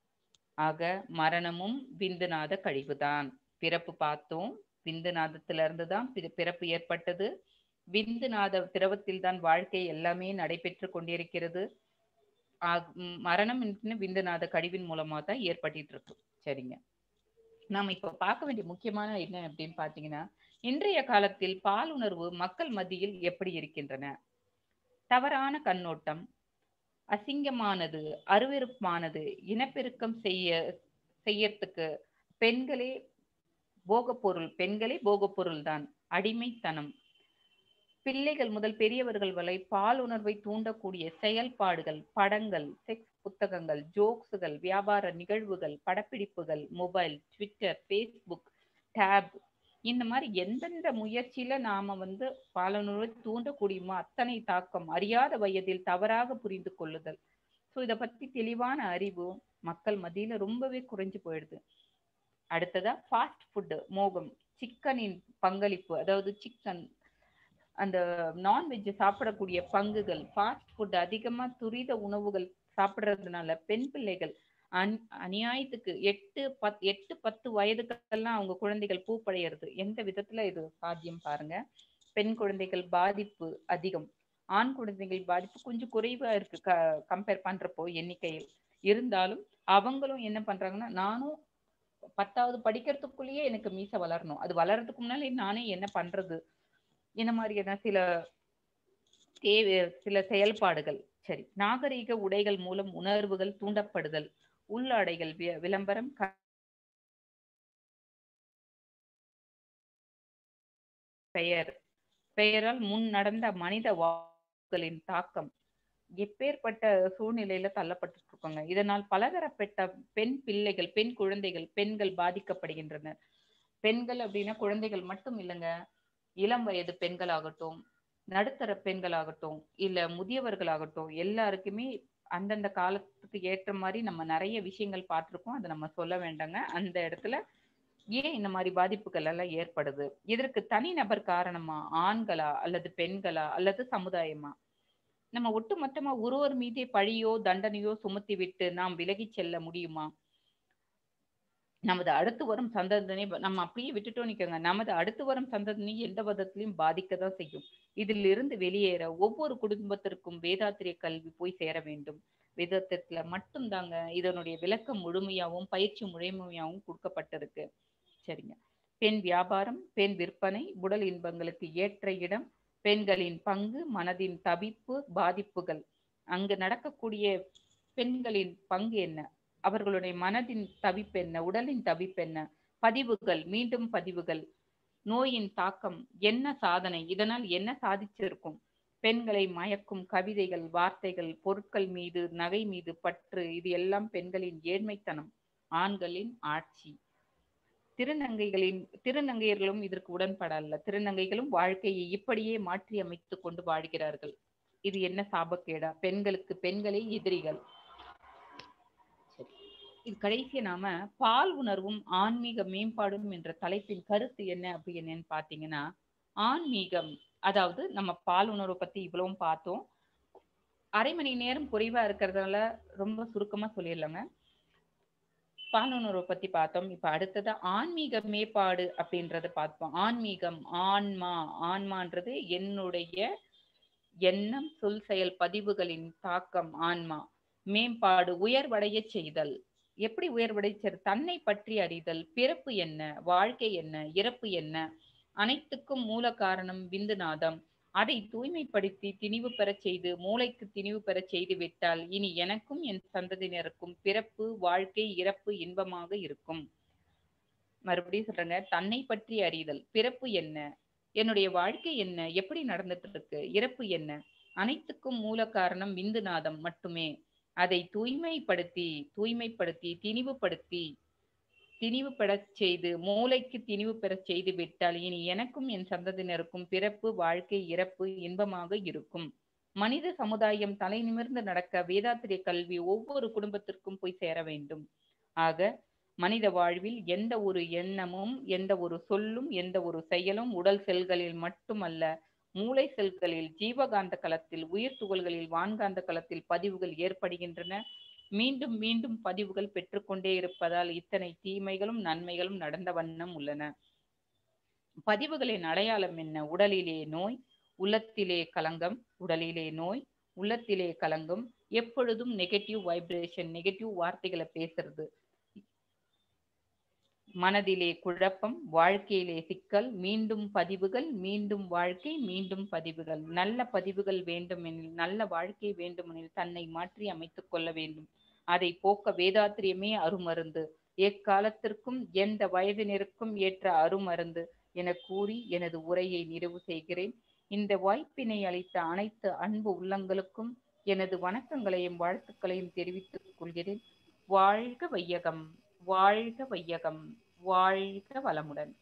ஆக மரணமும் விந்துநாத கழிவுதான் பிறப்பு பார்த்தோம் விந்துநாதத்துல இருந்து தான் பி- பிறப்பு ஏற்பட்டது விந்துநாத திரவத்தில் தான் வாழ்க்கை எல்லாமே நடைபெற்று கொண்டிருக்கிறது ஆக- ம், மரணம் என்று விந்துநாத கழிவின் மூலமா தான் ஏற்பட்டுட்டு இருக்கு சரிங்க நாம இப்ப பார்க்க வேண்டிய முக்கியமான என்ன அப்படின்னு பாத்தீங்கன்னா இன்றைய காலத்தில் பாலுணர்வு மக்கள் மத்தியில் எப்படி இருக்கின்றன தவறான கண்ணோட்டம் அசிங்கமானது அருவருப்பானது இனப்பெருக்கம் செய்ய செய்யறதுக்கு பெண்களே போகப்பொருள் பெண்களே போகப்பொருள் தான் அடிமைத்தனம் பிள்ளைகள் முதல் பெரியவர்கள் வரை பாலுணர்வை தூண்டக்கூடிய செயல்பாடுகள் படங்கள் செக்ஸ் புத்தகங்கள் ஜோக்ஸுகள் வியாபார நிகழ்வுகள் படப்பிடிப்புகள் மொபைல் ட்விட்டர் ஃபேஸ்புக் டேப் இந்த மாதிரி எந்தெந்த முயற்சியில நாம வந்து பாலுணர்வை தூண்டக்கூடியமோ அத்தனை தாக்கம் அறியாத வயதில் தவறாக புரிந்து கொள்ளுதல் ஸோ இதை பத்தி தெளிவான அறிவு மக்கள் மத்தியில ரொம்பவே குறைஞ்சு போயிடுது அடுத்ததா ஃபாஸ்ட் ஃபுட்டு மோகம் சிக்கனின் பங்களிப்பு அதாவது சிக்கன் அந்த நான்வெஜ் சாப்பிடக்கூடிய பங்குகள் ஃபாஸ்ட் ஃபுட் அதிகமா துரித உணவுகள் சாப்பிடுறதுனால பெண் பிள்ளைகள் அந் அநியாயத்துக்கு எட்டு பத் எட்டு பத்து வயதுக்கெல்லாம் அவங்க குழந்தைகள் பூப்படையிறது எந்த விதத்துல இது சாத்தியம் பாருங்க பெண் குழந்தைகள் பாதிப்பு அதிகம் ஆண் குழந்தைகள் பாதிப்பு கொஞ்சம் குறைவா இருக்கு க கம்பேர் பண்றப்போ எண்ணிக்கையில் இருந்தாலும் அவங்களும் என்ன பண்றாங்கன்னா நானும் பத்தாவது படிக்கிறதுக்குள்ளேயே எனக்கு மீசை வளரணும் அது வளர்றதுக்கு முன்னாலே நானே என்ன பண்றது இந்த மாதிரியான சில தேவை சில செயல்பாடுகள் சரி நாகரீக உடைகள் மூலம் உணர்வுகள் தூண்டப்படுதல் உள்ளாடைகள் வி- விளம்பரம் க- பெயர் பெயரால் முன் நடந்த மனித வாக்குகளின் தாக்கம் எப்பேற்பட்ட சூழ்நிலையில தள்ளப்பட்டு இருக்கோங்க இதனால் பலதரப்பட்ட பெண் பிள்ளைகள் பெண் குழந்தைகள் பெண்கள் பாதிக்கப்படுகின்றனர் பெண்கள் அப்படின்னா குழந்தைகள் மட்டும் இல்லைங்க இளம் வயது பெண்களாகட்டும் நடுத்தர பெண்களாகட்டும் இல்ல முதியவர்களாகட்டும் எல்லாருக்குமே அந்தந்த காலத்துக்கு ஏற்ற மாதிரி நம்ம நிறைய விஷயங்கள் பார்த்திருக்கோம் அதை நம்ம சொல்ல வேண்டாங்க அந்த இடத்துல ஏன் இந்த மாதிரி பாதிப்புகள் எல்லாம் ஏற்படுது இதற்கு தனிநபர் காரணமா ஆண்களா அல்லது பெண்களா அல்லது சமுதாயமா நம்ம ஒட்டுமொத்தமா ஒருவர் மீதே பழியோ தண்டனையோ சுமத்தி விட்டு நாம் விலகி செல்ல முடியுமா நமது அடுத்து வரும் சந்ததியினை நம்ம அப்படியே விட்டுட்டோம் நிக்கோங்க நமது அடுத்து வரும் சந்ததியினை எந்த விதத்திலையும் பாதிக்க தான் செய்யும் இதிலிருந்து வெளியேற ஒவ்வொரு குடும்பத்திற்கும் வேதாத்திரிய கல்வி போய் சேர வேண்டும் வேதாத்திரத்துல மட்டும்தாங்க இதனுடைய விளக்கம் முழுமையாகவும் பயிற்சி முழுமையாகவும் கொடுக்கப்பட்டிருக்கு சரிங்க பெண் வியாபாரம் பெண் விற்பனை உடல் இன்பங்களுக்கு ஏற்ற இடம் பெண்களின் பங்கு மனதின் தவிப்பு பாதிப்புகள் அங்கு நடக்கக்கூடிய பெண்களின் பங்கு என்ன அவர்களுடைய மனதின் தவிப்பு என்ன உடலின் தவிப்பு என்ன பதிவுகள் மீண்டும் பதிவுகள் நோயின் தாக்கம் என்ன சாதனை இதனால் என்ன சாதிச்சிருக்கும் பெண்களை மயக்கும் கவிதைகள் வார்த்தைகள் பொருட்கள் மீது நகை மீது பற்று இது எல்லாம் பெண்களின் ஏழ்மைத்தனம் ஆண்களின் ஆட்சி திருநங்கைகளின் திருநங்கையர்களும் இதற்கு உடன்படல்ல திருநங்கைகளும் வாழ்க்கையை இப்படியே மாற்றி அமைத்துக் கொண்டு வாழ்கிறார்கள் இது என்ன சாபக்கேடா பெண்களுக்கு பெண்களே எதிரிகள் இது கடைசியா நாம பால் உணர்வும் ஆன்மீக மேம்பாடும் என்ற தலைப்பின் கருத்து என்ன அப்படின்னு பாத்தீங்கன்னா ஆன்மீகம் அதாவது நம்ம பால் உணர்வை பத்தி இவ்வளவும் பார்த்தோம் அரை மணி நேரம் குறைவா இருக்கிறதால ரொம்ப சுருக்கமா சொல்லிடலாங்க பால் உணர்வை பத்தி பார்த்தோம் இப்ப அடுத்தது ஆன்மீக மேம்பாடு அப்படின்றத பார்ப்போம் ஆன்மீகம் ஆன்மா ஆன்மான்றது என்னுடைய எண்ணம் சொல் செயல் பதிவுகளின் தாக்கம் ஆன்மா மேம்பாடு உயர்வடைய செய்தல் எப்படி உயர்வடை தன்னை பற்றி அறிதல் பிறப்பு என்ன வாழ்க்கை என்ன இறப்பு என்ன அனைத்துக்கும் மூல காரணம் விந்துநாதம் அதை தூய்மைப்படுத்தி திணிவு பெறச் செய்து மூளைக்கு திணிவு பெறச் செய்து விட்டால் இனி எனக்கும் என் சந்ததியினருக்கும் பிறப்பு வாழ்க்கை இறப்பு இன்பமாக இருக்கும் மறுபடியும் சொல்றேங்க தன்னை பற்றி அறிதல் பிறப்பு என்ன என்னுடைய வாழ்க்கை என்ன எப்படி நடந்துட்டு இருக்கு இறப்பு என்ன அனைத்துக்கும் மூல காரணம் விந்துநாதம் மட்டுமே அதை தூய்மைப்படுத்தி தூய்மைப்படுத்தி திணிவுபடுத்தி திணிவு பெறச் செய்து மூளைக்கு திணிவு பெறச் செய்து விட்டால் இனி எனக்கும் என் சந்ததியினருக்கும் பிறப்பு வாழ்க்கை இறப்பு இன்பமாக இருக்கும் மனித சமுதாயம் தலை நிமிர்ந்து நடக்க வேதாத்திரிய கல்வி ஒவ்வொரு குடும்பத்திற்கும் போய் சேர வேண்டும் ஆக மனித வாழ்வில் எந்த ஒரு எண்ணமும் எந்த ஒரு சொல்லும் எந்த ஒரு செயலும் உடல் செல்களில் மட்டுமல்ல மூளை செல்களில் ஜீவகாந்த களத்தில் உயிர் துகள்களில் வான்காந்த களத்தில் பதிவுகள் ஏற்படுகின்றன மீண்டும் மீண்டும் பதிவுகள் பெற்றுக்கொண்டே இருப்பதால் இத்தனை தீமைகளும் நன்மைகளும் நடந்த வண்ணம் உள்ளன பதிவுகளின் அடையாளம் என்ன உடலிலே நோய் உள்ளத்திலே கலங்கம் உடலிலே நோய் உள்ளத்திலே கலங்கம் எப்பொழுதும் நெகட்டிவ் வைப்ரேஷன் நெகட்டிவ் வார்த்தைகளை பேசுறது மனதிலே குழப்பம் வாழ்க்கையிலே சிக்கல் மீண்டும் பதிவுகள் மீண்டும் வாழ்க்கை மீண்டும் பதிவுகள் நல்ல பதிவுகள் வேண்டுமெனில் நல்ல வாழ்க்கை வேண்டுமெனில் தன்னை மாற்றி அமைத்துக் கொள்ள வேண்டும் அதை போக்க வேதாத்திரியமே அருமருந்து எக்காலத்திற்கும் எந்த வயதினருக்கும் ஏற்ற அருமருந்து என கூறி எனது உரையை நிறைவு செய்கிறேன் இந்த வாய்ப்பினை அளித்த அனைத்து அன்பு உள்ளங்களுக்கும் எனது வணக்கங்களையும் வாழ்த்துக்களையும் தெரிவித்துக் கொள்கிறேன் வாழ்க வையகம் வாழ்க வையகம் வாழ்க வளமுடன்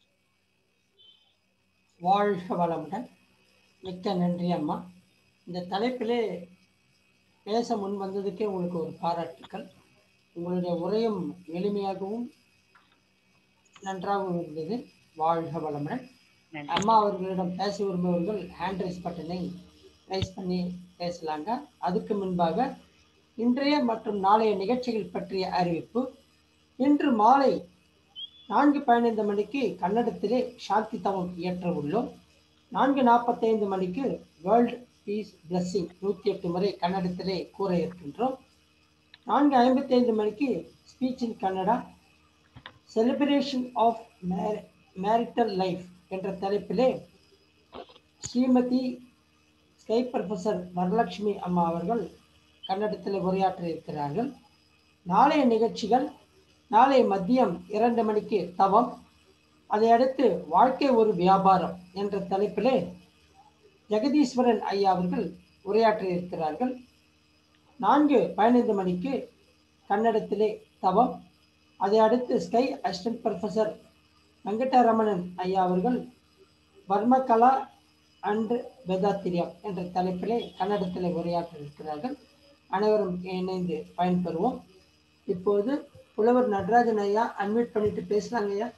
வாழ்க வளமுடன் மிக்க நன்றி அம்மா இந்த தலைப்பிலே பேச முன் வந்ததுக்கே உங்களுக்கு ஒரு பாராட்டுக்கள் உங்களுடைய உரையும் எளிமையாகவும் நன்றாகவும் இருந்தது வாழ்க வளமுடன் நன்றி அம்மா அவர்களிடம் பேச விரும்புபவர்கள் ஹேண்ட் ரைஸ் பட்டனை ரைஸ் பண்ணி பேசலாங்க அதுக்கு முன்பாக இன்றைய மற்றும் நாளைய நிகழ்ச்சிகள் பற்றிய அறிவிப்பு இன்று மாலை நான்கு பதினைந்து மணிக்கு கன்னடத்திலே சாந்தி தவம் இயற்ற உள்ளோம் நான்கு நாற்பத்தைந்து மணிக்கு வேர்ல்ட் பீஸ் பிளஸ்ஸிங் நூற்றி எட்டு முறை கன்னடத்திலே கூற இருக்கின்றோம் நான்கு ஐம்பத்தைந்து மணிக்கு speech in Kannada celebration of marital life என்ற தலைப்பிலே ஸ்ரீமதி ஸ்கை ப்ரொஃபசர் வரலட்சுமி அம்மா அவர்கள் கன்னடத்தில் உரையாற்ற இருக்கிறார்கள் நாளைய நிகழ்ச்சிகள் நாளை மதியம் இரண்டு மணிக்கு தவம் அதை அடுத்து வாழ்க்கை ஒரு வியாபாரம் என்ற தலைப்பிலே ஜெகதீஸ்வரன் ஐயா அவர்கள் உரையாற்ற இருக்கிறார்கள் நான்கு பதினைந்து மணிக்கு கன்னடத்திலே தவம் அதை அடுத்து ஸ்கை அசிஸ்டன்ட் ப்ரொஃபசர் வெங்கடரமணன் ஐயா அவர்கள் வர்மகலா அண்ட் வேதாத்திரியம் என்ற தலைப்பிலே கன்னடத்தில் உரையாற்ற இருக்கிறார்கள் அனைவரும் இணைந்து பயன்பெறுவோம் இப்போது புலவர் நடராஜன் ஐயா அன்மியூட் பண்ணிட்டு பேசுறாங்க ஐயா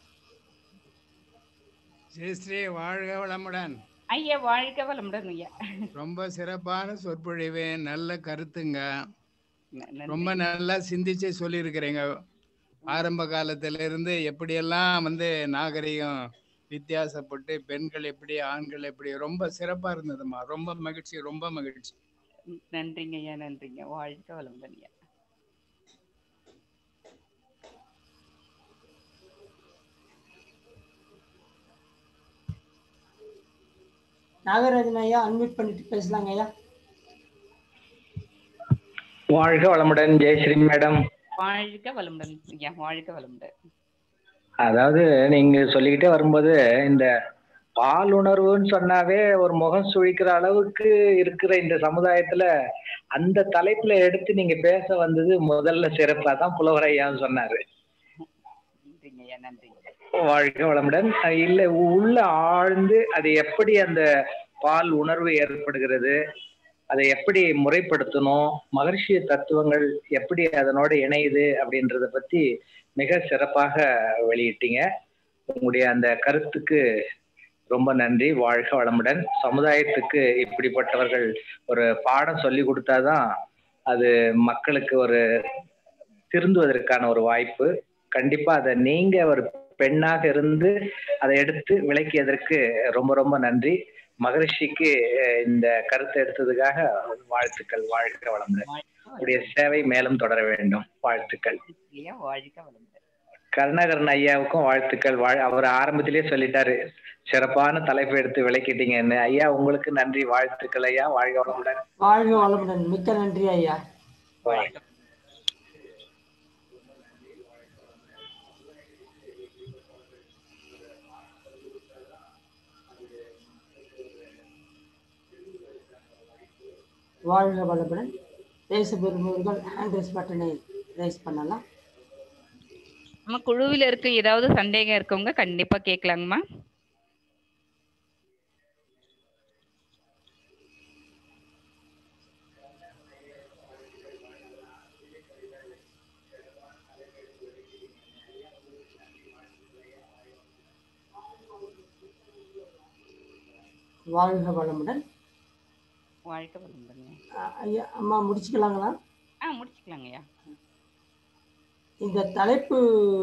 ஸ்ரீ ஸ்ரீ வாழ்க வளமுடன் ஐயா வாழ்க வளமுடன் ஐயா ரொம்ப சிறப்பான சொற்பொழிவு நல்ல கருத்துங்க ந- நன்றி. ரொம்ப நல்லா சிந்திச்சு சொல்லியிருக்கிறீங்க ஆரம்ப காலத்துல இருந்து எப்படியெல்லாம் வந்து நாகரிகம் வித்தியாசப்பட்டு பெண்கள் எப்படி ஆண்கள் எப்படி ரொம்ப சிறப்பா இருந்ததுமா ரொம்ப மகிழ்ச்சி ரொம்ப மகிழ்ச்சி ம், நன்றிங்க ஐயா நன்றிங்க வாழ்க வளமுடன் ஐயா நாகராஜன் ஐயா அன்மியூட் பண்ணிட்டு பேசலாங்க ஐயா வாழ்க வளமுடன் ஜெயஸ்ரீ மேடம் வாழ்க வளமுடன் ஐயா வாழ்க வளமுடன் அதாவது நீங்க சொல்லிக்கிட்டே வரும்போது இந்த பாலுணர்வுன்னு சொன்னாவே ஒரு முகம் சுழிக்கிற அளவுக்கு இருக்கிற இந்த சமுதாயத்துல அந்த தலைப்புல எடுத்து நீங்க பேச வந்தது முதல்ல சிறப்பா தான் புலவர் ஐயான்னு சொன்னாரு நன்றிங்க ஐயா நன்றிங்க வாழ்க வளமுடன் அஹ் இல்ல உள்ள ஆழ்ந்து அது எப்படி அந்த பால் உணர்வு ஏற்படுகிறது அதை எப்படி முறைப்படுத்தணும் மகர்ஷிய தத்துவங்கள் எப்படி அதனோட இணையுது அப்படின்றத பத்தி மிக சிறப்பாக வெளியிட்டீங்க உங்களுடைய அந்த கருத்துக்கு ரொம்ப நன்றி வாழ்க வளமுடன் சமுதாயத்துக்கு இப்படிப்பட்டவர்கள் ஒரு பாடம் சொல்லி கொடுத்தாதான் அது மக்களுக்கு ஒரு திருந்துவதற்கான ஒரு வாய்ப்பு கண்டிப்பா அதை நீங்க ஒரு பெண்ணாக இருந்து அதை எடுத்து விளக்கியதற்கு ரொம்ப ரொம்ப நன்றி மகரிஷிக்கு அஹ், இந்த கருத்தை எடுத்ததுக்காக வாழ்த்துக்கள் வாழ்க வளமுடன் உடைய சேவை மேலும் தொடர வேண்டும் வாழ்த்துக்கள் ஐயா வாழ்க வளமுடன் கருணாகரன் ஐயாவுக்கும் வாழ்த்துக்கள் வாழ் அவர் ஆரம்பத்திலேயே சொல்லிட்டாரு சிறப்பான தலைப்பு எடுத்து விளக்கிட்டீங்கன்னு ஐயா உங்களுக்கு நன்றி வாழ்த்துக்கள் ஐயா வாழ்க வளமுடன் வாழ்க வளமுடன் மிக்க நன்றி ஐயா வாழ்க வாழ்க வளமுடன் பேச விரும்புவர்கள் ஹேண்ட் ரைஸ் பட்டனை ரைஸ் பண்ணலாம் நம்ம குழுவில் இருக்க ஏதாவது சந்தேகம் இருக்கவங்க கண்டிப்பா கேட்கலாங்கம்மா வாழ்க வளமுடன் வாழ்க வளமுடன் அ- ஐயா அம்மா முடிச்சுக்கலாங்களா ஆ முடிச்சுக்கலாங்க ஐயா இந்த தலைப்பு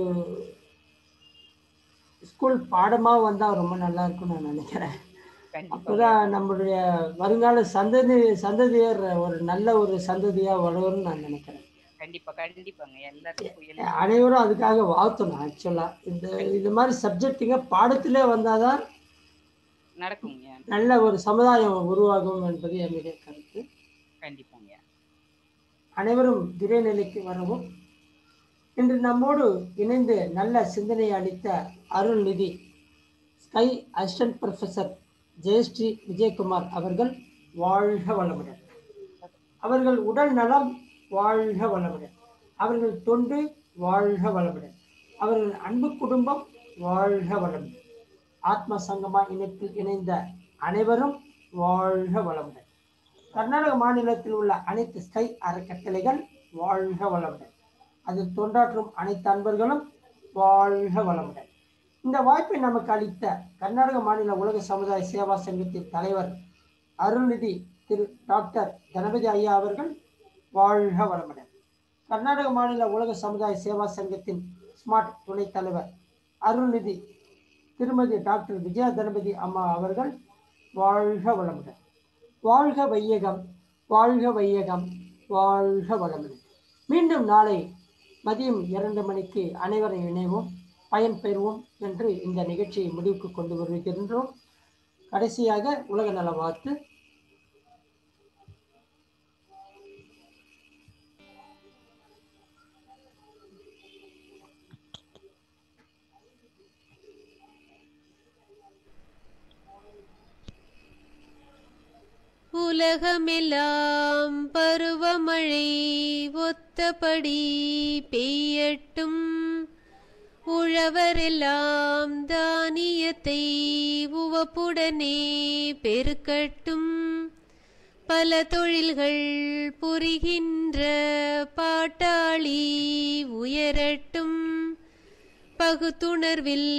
ஸ்கூல் பாடமா வந்தா ரொம்ப நல்லா இருக்கும்னு நான் நினைக்கிறேன் கண்டிப்பா அப்பதான் நம்மளுடைய வருங்கால சந்ததி சந்ததியர் ஒரு நல்ல ஒரு சந்ததியா வளரும்னு நான் நினைக்கிறேன் கண்டிப்பா கண்டிப்பாங்க எல்லாத்துக்கும் எல்லா அனைவரும் அதுக்காக வாழ்த்தணும் ஆக்சுவலா இந்த இது மாதிரி சப்ஜெக்ட்டுங்க பாடத்திலே வந்தாதான் நடக்குங்க நல்ல ஒரு சமுதாயம் உருவாகும் என்பது என்னுடைய கருத்து கண்டிப்பாங்க அனைவரும் திரைநிலைக்கு வரவும் இன்று நம்மோடு இணைந்து நல்ல சிந்தனை அளித்த Arulnidhi SKY assistant professor Jayashree Vijayakumar அவர்கள் வாழ்க வளமுடன் அவர்கள் உடல் நலம் வாழ்க வளமுடன் அவர்கள் தொண்டு வாழ்க வளமுடன் அவர்கள் அன்பு குடும்பம் வாழ்க வளமுடன் ஆத்ம சங்கமா இணைப்பில் இணைந்த அனைவரும் வாழ்க வளமுடன் கர்நாடக மாநிலத்தில் உள்ள அனைத்து ஸ்கை அறக்கட்டளைகள் வாழ்க வளமுடன் அதில் தொண்டாற்றும் அனைத்து அன்பர்களும் வாழ்க வளமுடன் இந்த வாய்ப்பை நமக்கு அளித்த கர்நாடக மாநில உலக சமுதாய சேவா சங்கத்தின் தலைவர் அருள்நிதி திரு டாக்டர் கணபதி ஐயா அவர்கள் வாழ்க வளமுடன் கர்நாடக மாநில உலக சமுதாய சேவா சங்கத்தின் ஸ்மார்ட் துணைத் தலைவர் அருள்நிதி திருமதி டாக்டர் விஜயா கணபதி அம்மா அவர்கள் வாழ்க வளமுடன் வாழ்க வையகம் வாழ்க வையகம் வாழ்க வளமுடன் மீண்டும் நாளை மதியம் இரண்டு மணிக்கு அனைவரை இணைவோம் பயன் பெறுவோம் என்று இந்த நிகழ்ச்சியை முடிவுக்கு கொண்டு வருகின்றோம் கடைசியாக உலக நல வாழ்த்து உலகமெல்லாம் பருவமழை ஒத்தபடி பெய்யட்டும் உழவரெல்லாம் தானியத்தை உவப்புடனே பெருக்கட்டும் பல தொழில்கள் புரிகின்ற பாட்டாளி உயரட்டும் பகுத்துணர்வில்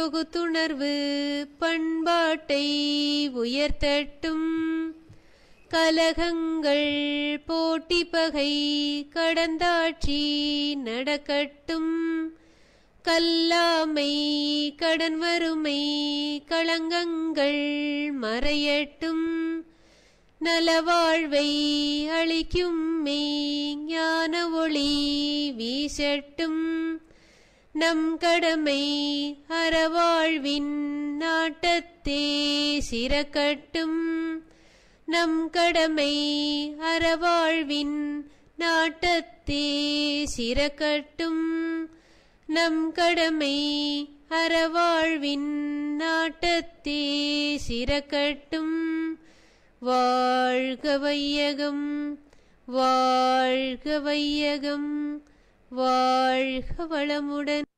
தொகுத்துணர்வு பண்பாட்டை உயர்த்தட்டும் கலகங்கள் போட்டி பகை கடந்தாட்சி நடக்கட்டும் கல்லாமை கடன் வறுமை களங்கங்கள் மறையட்டும் நலவாழ்வை அளிக்கும் ஞான ஒளி வீசட்டும் நம் கடமை அறவாழ்வின் நாட்டத்தே சிறக்கட்டும் நம் கடமை அறவாழ்வின் நாட்டத்தே சிறக்கட்டும் நம் கடமை அறவாழ்வின் நாட்டத்தே சிறக்கட்டும் வாழ்க வையகம் வாழ்க வையகம் வாழ்க வளமுடன்